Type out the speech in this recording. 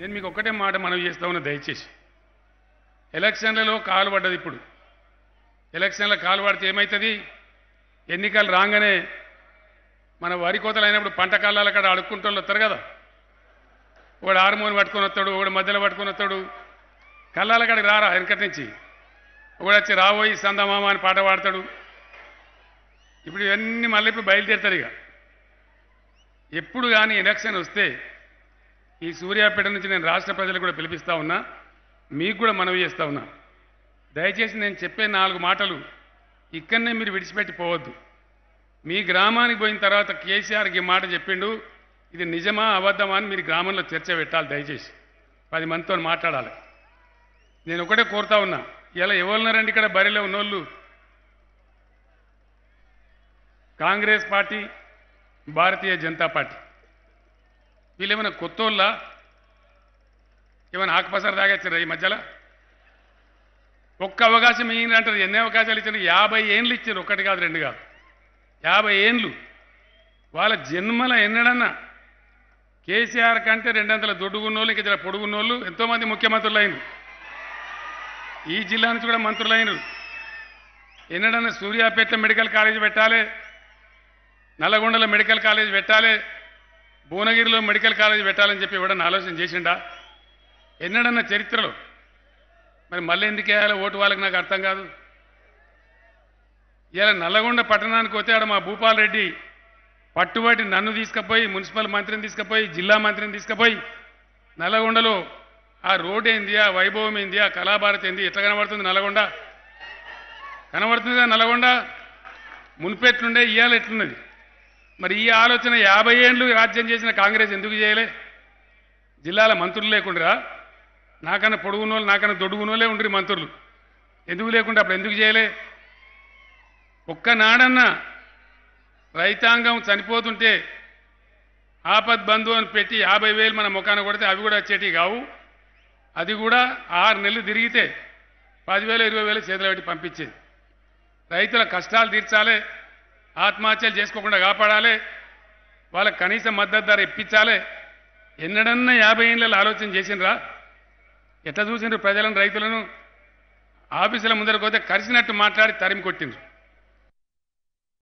నేను మీకు ఒక్కటే మాట మనవి చేస్తా ఉన్నా దయచేసి ఎలక్షన్లలో కాలు పడ్డది ఇప్పుడు ఎలక్షన్ల కాలు పడితే ఏమవుతుంది ఎన్నికలు రాగానే మన వరి కోతలు అయినప్పుడు పంట కాలాల కాడ అడుక్కుంటూ వాళ్ళు వస్తారు కదా ఒకడు హార్మోన్ పట్టుకొని వస్తాడు ఒకడు మధ్యలో పట్టుకొని వస్తాడు కళ్ళాల కాడికి రారా వెనకటి నుంచి ఒకడు వచ్చి రాబోయి సందమామ అని పాట పాడతాడు ఇప్పుడు ఇవన్నీ మళ్ళీ ఇప్పుడు బయలుదేరుతారు ఇక ఎప్పుడు కానీ ఎలక్షన్ వస్తే ఈ సూర్యాపేట నుంచి నేను రాష్ట్ర ప్రజలకు కూడా పిలిపిస్తా ఉన్నా మీకు కూడా మనవి చేస్తా ఉన్నా దయచేసి నేను చెప్పే నాలుగు మాటలు ఇక్కడనే మీరు విడిచిపెట్టి పోవద్దు మీ గ్రామానికి పోయిన తర్వాత కేసీఆర్కి ఈ మాట చెప్పిండు ఇది నిజమా అబద్ధమా అని మీరు గ్రామంలో చర్చ పెట్టాలి దయచేసి పది మందితో మాట్లాడాలి నేను ఒకటే కోరుతా ఉన్నా ఇలా ఎవరున్నారండి ఇక్కడ బరిలో ఉన్నోళ్ళు కాంగ్రెస్ పార్టీ భారతీయ జనతా పార్టీ వీళ్ళు ఏమైనా కొత్త వాళ్ళ ఏమైనా ఆకుపసర తాగొచ్చారా ఈ మధ్యలో ఒక్క అవకాశం ఇయ్యండి అంటారు ఎన్ని అవకాశాలు ఇచ్చారు యాభై ఏండ్లు ఇచ్చారు ఒకటి కాదు రెండు కాదు యాభై ఏండ్లు వాళ్ళ జన్మల ఎన్నడన్నా కేసీఆర్ కంటే రెండంతల దొడ్డుగున్నోళ్ళు ఇంకా జర పొడుగున్నోళ్ళు ఎంతోమంది ముఖ్యమంత్రులు అయినరు ఈ జిల్లా నుంచి కూడా మంత్రులు అయినరు ఎన్నడన్నా సూర్యాపేట మెడికల్ కాలేజ్ పెట్టాలి నల్లగొండలో మెడికల్ కాలేజ్ పెట్టాలి భువనగిరిలో మెడికల్ కాలేజ్ పెట్టాలని చెప్పి ఎవడన్నా ఆలోచన చేసిండా ఎన్నడన్నా చరిత్రలో మరి మళ్ళీ ఎందుకు వేయాలి ఓటు వాళ్ళకి నాకు అర్థం కాదు ఇలా నల్లగొండ పట్టణానికి వచ్చి ఆడ మా భూపాల్ రెడ్డి పట్టుబట్టి నన్ను తీసుకుపోయి మున్సిపల్ మంత్రిని తీసుకుపోయి జిల్లా మంత్రిని తీసుకుపోయి నల్లగొండలో ఆ రోడ్ ఏంది ఆ వైభవం ఏంది ఆ కళాభారతి ఏంది ఎట్లా కనబడుతుంది నల్లగొండ కనబడుతుందిగా నల్లగొండ మున్పెట్లుండే ఇవాళ ఎట్లున్నది మరి ఈ ఆలోచన యాభై ఏళ్ళు రాజ్యం చేసిన కాంగ్రెస్ ఎందుకు చేయలే జిల్లాల మంత్రులు లేకుండా నాకన్నా పొడుగునోళ్ళు నాకన్నా దొడుగునోళ్ళే ఉండ్రి మంత్రులు ఎందుకు లేకుండా అప్పుడు ఎందుకు చేయలే ఒక్కనాడన్నా రైతాంగం చనిపోతుంటే ఆపద్ బంధు అని పెట్టి యాభై వేలు మన ముఖాన కొడితే అవి కూడా వచ్చేటివి కావు అది కూడా ఆరు నెలలు తిరిగితే పదివేలు ఇరవై వేలు చేతులు పెట్టి పంపించేది రైతుల కష్టాలు తీర్చాలి ఆత్మహత్యలు చేసుకోకుండా కాపాడాలి వాళ్ళకి కనీస మద్దతు ధర ఇప్పించాలి ఎన్నడన్నా యాభై ఏళ్ళలో ఆలోచన చేసినరా ఎట్లా చూసిండ్రు ప్రజలను రైతులను ఆఫీసుల ముందరకు పోతే కరిసినట్టు మాట్లాడి తరిమి కొట్టిండ్రు